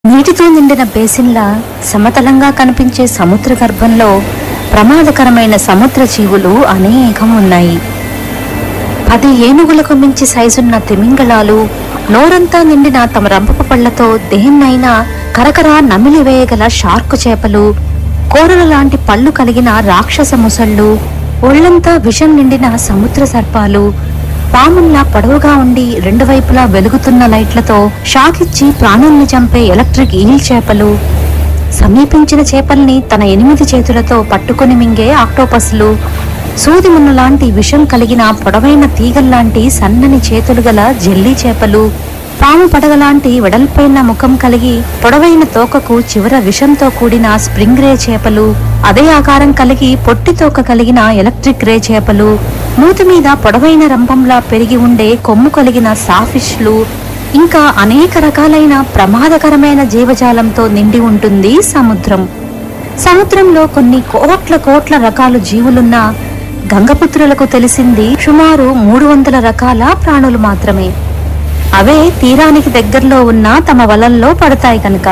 నీటితో నిండిన బేసిన్లా సమతలంగా కనిపించే సముద్ర గర్భంలో ప్రమాదకరమైన సముద్ర జీవులు అనేకం ఉన్నాయి పది ఏనుగులకు మించి సైజున్న తిమింగళాలు నోరంతా నిండిన తమ రంపపు పళ్లతో దేన్నైనా కరకర నమిలివేయగల షార్కు చేపలు కోరల లాంటి పళ్ళు కలిగిన రాక్షస ముసళ్ళు ఒళ్లంతా విషం నిండిన సముద్ర సర్పాలు పాముల్లా పొడవుగా ఉండి రెండు వైపులా వెలుగుతున్న లైట్లతో షాకిచ్చి ప్రాణుల్ని చంపే ఎలక్ట్రిక్ ఈల్ చేపలు సమీపించిన చేపల్ని తన ఎనిమిది చేతులతో పట్టుకొని మింగే ఆక్టోపస్లు సూదిమున్న లాంటి విషం కలిగిన పొడవైన తీగల్లాంటి సన్నని చేతులు గల జెల్లీ చేపలు పాము పడగలాంటి వెడల్పైన ముఖం కలిగి పొడవైన తోకకు చివర విషంతో కూడిన స్ప్రింగ్ రే చేపలు అదే ఆకారం కలిగి పొట్టి తోక కలిగిన ఎలక్ట్రిక్ రే చేపలు మూతి మీద పొడవైన రంపంలా పెరిగి ఉండే కొమ్ము కలిగిన సాఫిష్లు ఇంకా అనేక రకాలైన ప్రమాదకరమైన జీవజాలంతో నిండి ఉంటుంది సముద్రం సముద్రంలో కొన్ని కోట్ల కోట్ల రకాల జీవులున్నా గంగపుత్రులకు తెలిసింది సుమారు మూడు వందల రకాల ప్రాణులు మాత్రమే అవే తీరానికి దగ్గరలో ఉన్న తమ వలల్లో పడతాయి కనుక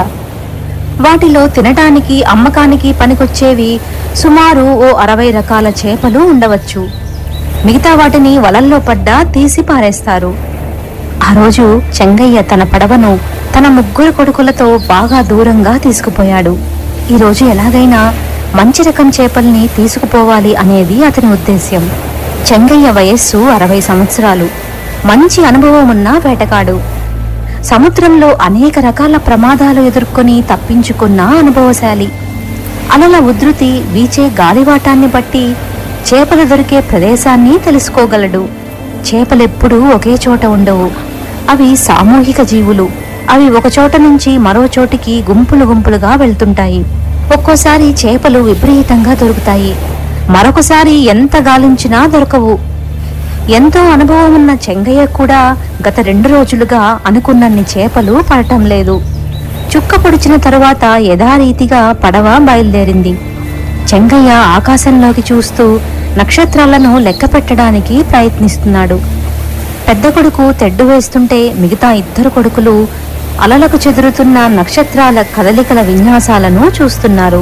వాటిలో తినటానికి అమ్మకానికి పనికొచ్చేవి సుమారు ఓ అరవై రకాల చేపలు ఉండవచ్చు మిగతా వాటిని వలల్లో పడ్డా తీసి పారేస్తారు ఆ రోజు చెంగయ్య తన పడవను తన ముగ్గురు కొడుకులతో బాగా దూరంగా తీసుకుపోయాడు ఈ రోజు ఎలాగైనా మంచి రకం చేపల్ని తీసుకుపోవాలి అనేది అతని ఉద్దేశ్యం చెంగయ్య వయస్సు అరవై సంవత్సరాలు మంచి అనుభవం ఉన్న వేటగాడు సముద్రంలో అనేక రకాల ప్రమాదాలు ఎదుర్కొని తప్పించుకున్న అనుభవశాలి అలల ఉధృతి వీచే గాలివాటాన్ని బట్టి చేపలు దొరికే ప్రదేశాన్ని తెలుసుకోగలడు చేపలెప్పుడూ ఒకే చోట ఉండవు అవి సామూహిక జీవులు అవి ఒక చోట నుంచి మరో చోటికి గుంపులు గుంపులుగా వెళ్తుంటాయి ఒక్కోసారి చేపలు విపరీతంగా దొరుకుతాయి మరొకసారి ఎంత గాలించినా దొరకవు ఎంతో అనుభవం ఉన్న చెంగయ్య కూడా గత రెండు రోజులుగా అనుకున్నన్ని చేపలు పడటం లేదు చుక్క పొడిచిన తరువాత యథారీతిగా పడవ బయలుదేరింది చెంగయ్య ఆకాశంలోకి చూస్తూ నక్షత్రాలను లెక్క పెట్టడానికి ప్రయత్నిస్తున్నాడు పెద్ద కొడుకు తెడ్డు వేస్తుంటే మిగతా ఇద్దరు కొడుకులు అలలకు చెదురుతున్న నక్షత్రాల కదలికల విన్యాసాలను చూస్తున్నారు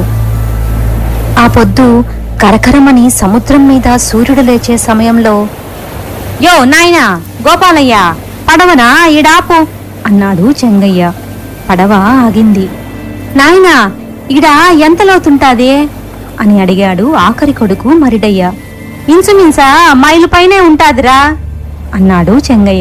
ఆ పొద్దు కరకరమని సముద్రం మీద సూర్యుడు లేచే సమయంలో యో నాయనా గోపాలయ్య పడవనా ఈడాపు అన్నాడు చెంగయ్య పడవ ఆగింది నాయనా ఈడ ఎంత లోతుంటాది అని అడిగాడు ఆఖరి కొడుకు మరిడయ్య ఇన్సుమిన్సా మైలు పైనే ఉంటాదిరా అన్నాడు చెంగయ్య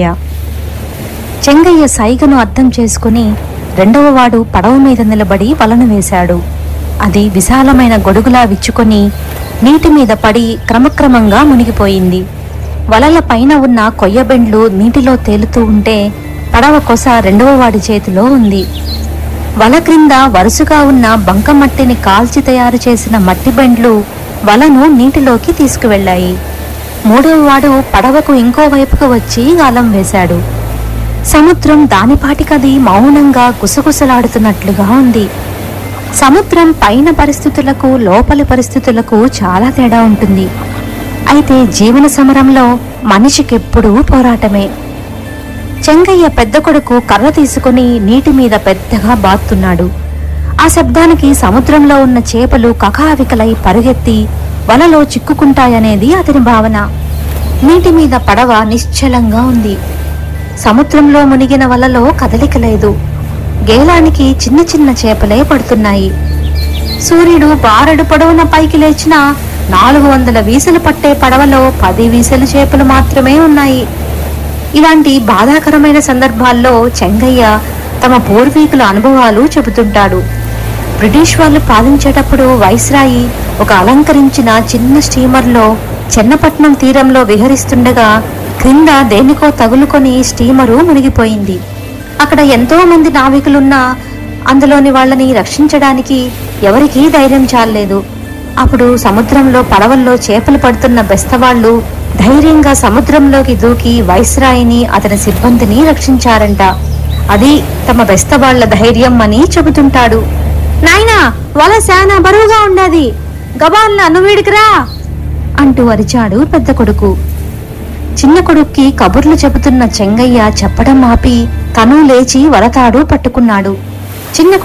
చెంగయ్య సైగను అర్థం చేసుకుని రెండవ వాడు పడవ మీద నిలబడి వలను వేశాడు అది విశాలమైన గొడుగులా విచ్చుకొని నీటి మీద పడి క్రమక్రమంగా మునిగిపోయింది వలల పైన ఉన్న కొయ్యబెండ్లు నీటిలో తేలుతూ ఉంటే పడవ కొస రెండవ వాడి చేతిలో ఉంది వల క్రింద వరుసగా ఉన్న బంకమట్టిని కాల్చి తయారు చేసిన మట్టి బెండ్లు వలను నీటిలోకి తీసుకువెళ్ళాయి మూడవ వాడు పడవకు ఇంకో వైపుకు వచ్చి గాలం వేశాడు సముద్రం దానిపాటికది మౌనంగా గుసగుసలాడుతున్నట్లుగా ఉంది సముద్రం పైన పరిస్థితులకు లోపలి పరిస్థితులకు చాలా తేడా ఉంటుంది అయితే జీవన సమరంలో మనిషికెప్పుడూ పోరాటమే చెంగయ్య పెద్ద కొడుకు కర్ర తీసుకుని నీటి మీద పెద్దగా బాతున్నాడు ఆ శబ్దానికి సముద్రంలో ఉన్న చేపలు కకావికలై పరుగెత్తి వలలో చిక్కుకుంటాయనేది అతని భావన నీటి మీద పడవ నిశ్చలంగా ఉంది సముద్రంలో మునిగిన వలలో కదలిక లేదు గేలానికి చిన్న చిన్న చేపలే పడుతున్నాయి సూర్యుడు బారెడు పొడవున పైకి లేచిన నాలుగు వందల వీసలు పట్టే పడవలో పది వీసలు చేపలు మాత్రమే ఉన్నాయి ఇలాంటి బాధాకరమైన సందర్భాల్లో చెంగయ్య తమ పూర్వీకుల అనుభవాలు చెబుతుంటాడు బ్రిటిష్ వాళ్ళు పాలించేటప్పుడు వైస్రాయి ఒక అలంకరించిన చిన్న స్టీమర్లో చెన్నపట్నం తీరంలో విహరిస్తుండగా క్రింద దేనికో తగులుకొని స్టీమరు మునిగిపోయింది అక్కడ ఎంతో మంది నావికులున్నా అందులోని వాళ్ళని రక్షించడానికి ఎవరికీ ధైర్యం చాలలేదు అప్పుడు సముద్రంలో పడవల్లో చేపలు పడుతున్న బెస్తవాళ్లు ధైర్యంగా సముద్రంలోకి దూకి వైస్రాయిని అతని సిబ్బందిని రక్షించారంట అది తమ బెస్తవాళ్ల ధైర్యం అని చెబుతుంటాడు నాయనా వల శానా బరువుగా ఉండాది గబాల్లా నువ్వీడికిరా అంటూ అరిచాడు పెద్ద కొడుకు చిన్న కొడుక్కి కబుర్లు చెబుతున్న చెంగయ్య చెప్పడం ఆపి తను లేచి వలతాడు పట్టుకున్నాడు చిన్న